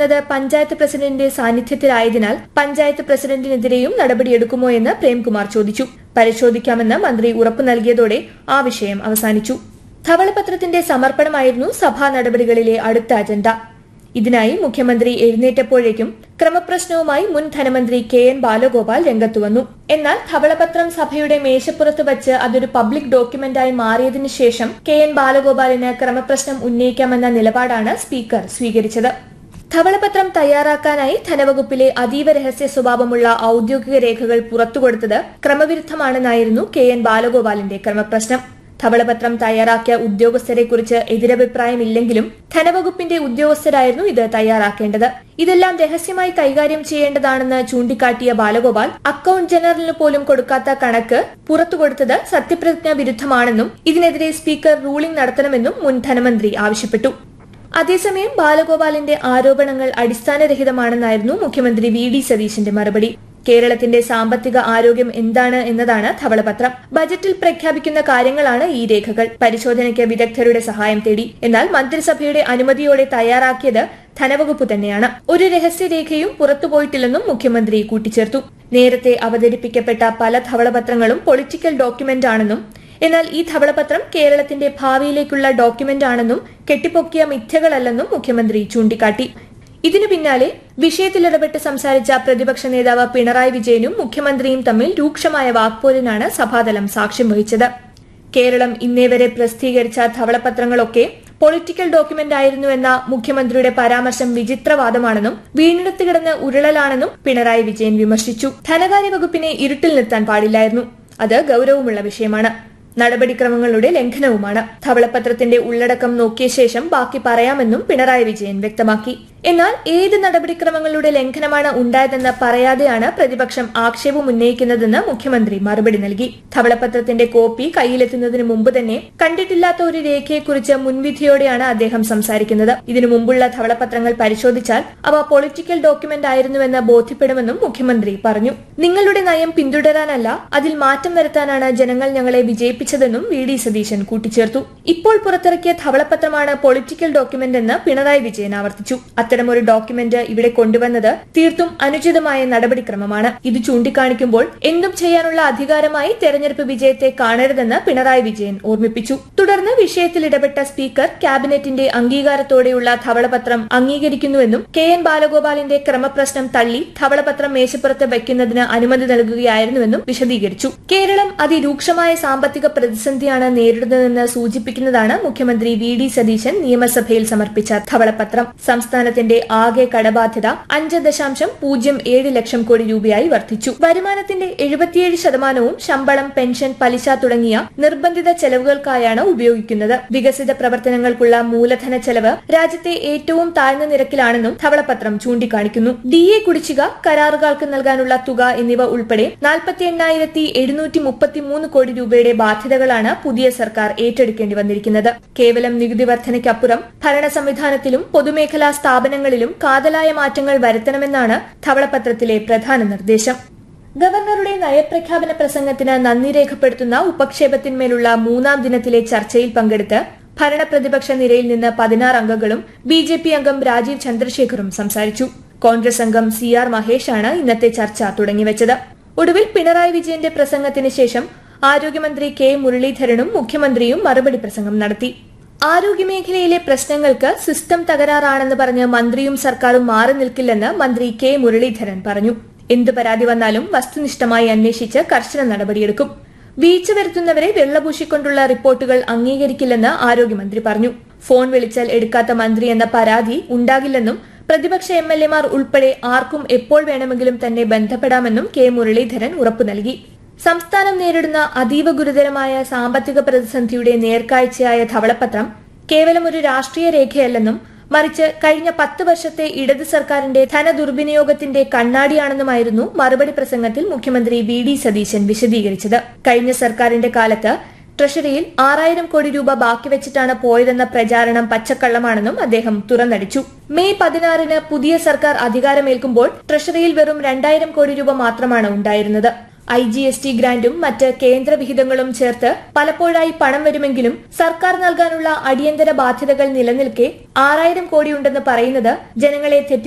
നടന്നത് പഞ്ചായത്ത് പ്രസിഡന്റിന്റെ സാന്നിധ്യത്തിലായതിനാൽ പഞ്ചായത്ത് പ്രസിഡന്റിനെതിരെയും നടപടിയെടുക്കുമോ എന്ന് പ്രേംകുമാർ ചോദിച്ചു പരിശോധിക്കാമെന്ന് മന്ത്രി ഉറപ്പു നൽകിയതോടെ ആ വിഷയം അവസാനിച്ചു ധവളപത്രത്തിന്റെ സമർപ്പണമായിരുന്നു സഭാ നടപടികളിലെ അടുത്ത അജണ്ട ഇതിനായി മുഖ്യമന്ത്രി എഴുന്നേറ്റപ്പോഴേക്കും ക്രമപ്രശ്നവുമായി മുൻ ധനമന്ത്രി കെ എൻ ബാലഗോപാൽ രംഗത്തുവന്നു എന്നാൽ ധവളപത്രം സഭയുടെ മേശപ്പുറത്ത് വച്ച് അതൊരു പബ്ലിക് ഡോക്യുമെന്റായി മാറിയതിനു ശേഷം കെ എൻ ബാലഗോപാലിന് ക്രമപ്രശ്നം ഉന്നയിക്കാമെന്ന നിലപാടാണ് സ്പീക്കർ സ്വീകരിച്ചത് ധവളപത്രം തയ്യാറാക്കാനായി ധനവകുപ്പിലെ അതീവ രഹസ്യ സ്വഭാവമുള്ള ഔദ്യോഗിക രേഖകൾ പുറത്തുകൊടുത്തത് ക്രമവിരുദ്ധമാണെന്നായിരുന്നു കെ എൻ ബാലഗോപാലിന്റെ ക്രമപ്രശ്നം ധവളപത്രം തയ്യാറാക്കിയ ഉദ്യോഗസ്ഥരെക്കുറിച്ച് എതിരഭിപ്രായമില്ലെങ്കിലും ധനവകുപ്പിന്റെ ഉദ്യോഗസ്ഥരായിരുന്നു ഇത് തയ്യാറാക്കേണ്ടത് ഇതെല്ലാം രഹസ്യമായി കൈകാര്യം ചെയ്യേണ്ടതാണെന്ന് ചൂണ്ടിക്കാട്ടിയ ബാലഗോപാൽ അക്കൌണ്ട് ജനറലിന് പോലും കൊടുക്കാത്ത കണക്ക് പുറത്തുകൊടുത്തത് സത്യപ്രതിജ്ഞ വിരുദ്ധമാണെന്നും ഇതിനെതിരെ സ്പീക്കർ റൂളിംഗ് നടത്തണമെന്നും മുൻ ധനമന്ത്രി ആവശ്യപ്പെട്ടു അതേസമയം ബാലഗോപാലിന്റെ ആരോപണങ്ങൾ അടിസ്ഥാനരഹിതമാണെന്നായിരുന്നു മുഖ്യമന്ത്രി വി ഡി സതീശന്റെ മറുപടി കേരളത്തിന്റെ സാമ്പത്തിക ആരോഗ്യം എന്താണ് എന്നതാണ് ധവളപത്രം ബജറ്റിൽ പ്രഖ്യാപിക്കുന്ന കാര്യങ്ങളാണ് ഈ രേഖകൾ പരിശോധനയ്ക്ക് വിദഗ്ധരുടെ സഹായം തേടി എന്നാൽ മന്ത്രിസഭയുടെ അനുമതിയോടെ തയ്യാറാക്കിയത് ധനവകുപ്പ് തന്നെയാണ് ഒരു രഹസ്യരേഖയും പുറത്തുപോയിട്ടില്ലെന്നും മുഖ്യമന്ത്രി കൂട്ടിച്ചേർത്തു നേരത്തെ അവതരിപ്പിക്കപ്പെട്ട പല ധവളപത്രങ്ങളും പൊളിറ്റിക്കൽ ഡോക്യുമെന്റ് ആണെന്നും എന്നാൽ ഈ ധവളപത്രം കേരളത്തിന്റെ ഭാവിയിലേക്കുള്ള ഡോക്യുമെന്റ് ആണെന്നും കെട്ടിപ്പൊക്കിയ മിഥ്യകളല്ലെന്നും മുഖ്യമന്ത്രി ചൂണ്ടിക്കാട്ടി ഇതിനു പിന്നാലെ വിഷയത്തിലിടപെട്ട് സംസാരിച്ച പ്രതിപക്ഷ നേതാവ് പിണറായി വിജയനും മുഖ്യമന്ത്രിയും തമ്മിൽ രൂക്ഷമായ വാക്പോരിനാണ് സഭാതലം സാക്ഷ്യം വഹിച്ചത് കേരളം ഇന്നേവരെ പ്രസിദ്ധീകരിച്ച ധവളപത്രങ്ങളൊക്കെ പൊളിറ്റിക്കൽ ഡോക്യുമെന്റ് ആയിരുന്നുവെന്ന മുഖ്യമന്ത്രിയുടെ പരാമർശം വിചിത്രവാദമാണെന്നും വീണ്ടെടുത്ത് കിടന്ന് ഉരുളലാണെന്നും പിണറായി വിജയൻ വിമർശിച്ചു ധനകാര്യ വകുപ്പിനെ ഇരുട്ടിൽ നിർത്താൻ പാടില്ലായിരുന്നു അത് ഗൌരവമുള്ള വിഷയമാണ് നടപടിക്രമങ്ങളുടെ ലംഘനവുമാണ് ധവളപത്രത്തിന്റെ ഉള്ളടക്കം നോക്കിയ ശേഷം ബാക്കി പറയാമെന്നും പിണറായി വിജയൻ വ്യക്തമാക്കി എന്നാൽ ഏത് നടപടിക്രമങ്ങളുടെ ലംഘനമാണ് ഉണ്ടായതെന്ന് പറയാതെയാണ് പ്രതിപക്ഷം ആക്ഷേപം ഉന്നയിക്കുന്നതെന്ന് മുഖ്യമന്ത്രി മറുപടി നൽകി ധവളപത്രത്തിന്റെ കോപ്പി കയ്യിലെത്തുന്നതിന് മുമ്പ് തന്നെ കണ്ടിട്ടില്ലാത്ത ഒരു രേഖയെക്കുറിച്ച് മുൻവിധിയോടെയാണ് അദ്ദേഹം സംസാരിക്കുന്നത് ഇതിനു മുമ്പുള്ള ധവളപത്രങ്ങൾ പരിശോധിച്ചാൽ അവ പൊളിറ്റിക്കൽ ഡോക്യുമെന്റ് ആയിരുന്നുവെന്ന് ബോധ്യപ്പെടുമെന്നും മുഖ്യമന്ത്രി പറഞ്ഞു നിങ്ങളുടെ നയം പിന്തുടരാനല്ല അതിൽ മാറ്റം വരുത്താനാണ് ജനങ്ങൾ ഞങ്ങളെ വിജയിപ്പിച്ചതെന്നും വി ഡി സതീശൻ കൂട്ടിച്ചേർത്തു ഇപ്പോൾ പുറത്തിറക്കിയ ധവളപത്രമാണ് പൊളിറ്റിക്കൽ ഡോക്യുമെന്റ് എന്ന് പിണറായി വിജയൻ ആവർത്തിച്ചു അത്തരമൊരു ഡോക്യുമെന്റ് ഇവിടെ കൊണ്ടുവന്നത് തീർത്തും അനുചിതമായ നടപടിക്രമമാണ് ഇത് ചൂണ്ടിക്കാണിക്കുമ്പോൾ എന്തും ചെയ്യാനുള്ള അധികാരമായി തെരഞ്ഞെടുപ്പ് വിജയത്തെ കാണരുതെന്ന് പിണറായി വിജയൻ ഓർമ്മിപ്പിച്ചു തുടർന്ന് വിഷയത്തിൽ ഇടപെട്ട സ്പീക്കർ ക്യാബിനറ്റിന്റെ അംഗീകാരത്തോടെയുള്ള ധവളപത്രം അംഗീകരിക്കുന്നുവെന്നും കെ എൻ ബാലഗോപാലിന്റെ ക്രമപ്രശ്നം തള്ളി ധവളപത്രം മേശപ്പുറത്ത് വയ്ക്കുന്നതിന് അനുമതി നൽകുകയായിരുന്നുവെന്നും വിശദീകരിച്ചു കേരളം അതിരൂക്ഷമായ സാമ്പത്തിക പ്രതിസന്ധിയാണ് നേരിടുന്നതെന്ന് സൂചിപ്പിക്കുന്നതാണ് മുഖ്യമന്ത്രി വി ഡി സതീശൻ നിയമസഭയിൽ സമർപ്പിച്ച ധവളപത്രം സംസ്ഥാനത്തിന്റെ ആകെ കടബാധ്യത അഞ്ച് ദശാംശം പൂജ്യം ഏഴ് ലക്ഷം കോടി രൂപയായി വർദ്ധിച്ചു വരുമാനത്തിന്റെ എഴുപത്തിയേഴ് ശതമാനവും ശമ്പളം പെൻഷൻ പലിശ തുടങ്ങിയ നിർബന്ധിത ചെലവുകൾക്കായാണ് ഉപയോഗിക്കുന്നത് വികസിത പ്രവർത്തനങ്ങൾക്കുള്ള മൂലധന ചെലവ് രാജ്യത്തെ ഏറ്റവും താഴ്ന്ന നിരക്കിലാണെന്നും ധവളപത്രം ചൂണ്ടിക്കാണിക്കുന്നു ഡി എ കുടിശ്ശിക കരാറുകാർക്ക് നൽകാനുള്ള തുക എന്നിവ ഉൾപ്പെടെ നാൽപ്പത്തി എണ്ണായിരത്തി എഴുന്നൂറ്റി മുപ്പത്തിമൂന്ന് കോടി രൂപയുടെ ബാധ്യതകളാണ് പുതിയ സർക്കാർ ഏറ്റെടുക്കേണ്ടി വന്നിരിക്കുന്നത് കേവലം നികുതി വർധനയ്ക്കപ്പുറം ഭരണ സംവിധാനത്തിലും പൊതുമേഖലാ സ്ഥാപനങ്ങളിലും കാതലായ മാറ്റങ്ങൾ വരുത്തണമെന്നാണ് ധവളപത്രത്തിലെ പ്രധാന നിർദ്ദേശം ഗവർണറുടെ നയപ്രഖ്യാപന പ്രസംഗത്തിന് നന്ദി രേഖപ്പെടുത്തുന്ന ഉപക്ഷേപത്തിന്മേലുള്ള മൂന്നാം ദിനത്തിലെ ചർച്ചയിൽ പങ്കെടുത്ത് ഭരണപ്രതിപക്ഷ നിരയിൽ നിന്ന് പതിനാറ് അംഗങ്ങളും ബി ജെ പി അംഗം രാജീവ് ചന്ദ്രശേഖറും സംസാരിച്ചു കോൺഗ്രസ് അംഗം സി ആർ മഹേഷാണ് ഇന്നത്തെ ചർച്ച തുടങ്ങിവെച്ചത് ഒടുവിൽ പിണറായി വിജയന്റെ പ്രസംഗത്തിന് ശേഷം ആരോഗ്യമന്ത്രി കെ മുരളീധരനും മുഖ്യമന്ത്രിയും മറുപടി പ്രസംഗം നടത്തി ആരോഗ്യമേഖലയിലെ പ്രശ്നങ്ങൾക്ക് സിസ്റ്റം തകരാറാണെന്ന് പറഞ്ഞ് മന്ത്രിയും സർക്കാരും മാറി നിൽക്കില്ലെന്ന് മന്ത്രി കെ മുരളീധരൻ പറഞ്ഞു എന്തു പരാതി വന്നാലും വസ്തുനിഷ്ഠമായി അന്വേഷിച്ച് കർശന നടപടിയെടുക്കും വീഴ്ച വരുത്തുന്നവരെ വെള്ളപൂശിക്കൊണ്ടുള്ള റിപ്പോർട്ടുകൾ അംഗീകരിക്കില്ലെന്ന് ആരോഗ്യമന്ത്രി പറഞ്ഞു ഫോൺ വിളിച്ചാൽ എടുക്കാത്ത മന്ത്രി എന്ന പരാതി ഉണ്ടാകില്ലെന്നും പ്രതിപക്ഷ എം എൽ എമാർ ഉൾപ്പെടെ ആർക്കും എപ്പോൾ വേണമെങ്കിലും തന്നെ ബന്ധപ്പെടാമെന്നും കെ മുരളീധരൻ ഉറപ്പു നൽകി സംസ്ഥാനം നേരിടുന്ന അതീവ ഗുരുതരമായ സാമ്പത്തിക പ്രതിസന്ധിയുടെ നേർക്കാഴ്ചയായ ധവളപത്രം കേവലം ഒരു രാഷ്ട്രീയ രേഖയല്ലെന്നും മറിച്ച് കഴിഞ്ഞ പത്ത് വർഷത്തെ ഇടത് സർക്കാരിന്റെ ധനദുർവിനിയോഗത്തിന്റെ കണ്ണാടിയാണെന്നുമായിരുന്നു മറുപടി പ്രസംഗത്തിൽ മുഖ്യമന്ത്രി വി ഡി സതീശൻ വിശദീകരിച്ചത് കഴിഞ്ഞ സർക്കാരിന്റെ കാലത്ത് ട്രഷറിയിൽ ആറായിരം കോടി രൂപ ബാക്കി വെച്ചിട്ടാണ് പോയതെന്ന പ്രചാരണം പച്ചക്കള്ളമാണെന്നും അദ്ദേഹം തുറന്നടിച്ചു മെയ് പതിനാറിന് പുതിയ സർക്കാർ അധികാരമേൽക്കുമ്പോൾ ട്രഷറിയിൽ വെറും രണ്ടായിരം കോടി രൂപ മാത്രമാണ് ഉണ്ടായിരുന്നത് ഐ ജി എസ് ടി ഗ്രാന്റും മറ്റ് കേന്ദ്ര വിഹിതങ്ങളും ചേർത്ത് പലപ്പോഴായി പണം വരുമെങ്കിലും സർക്കാർ നൽകാനുള്ള അടിയന്തര ബാധ്യതകൾ നിലനിൽക്കെ ആറായിരം കോടിയുണ്ടെന്ന് പറയുന്നത് ജനങ്ങളെ തെറ്റി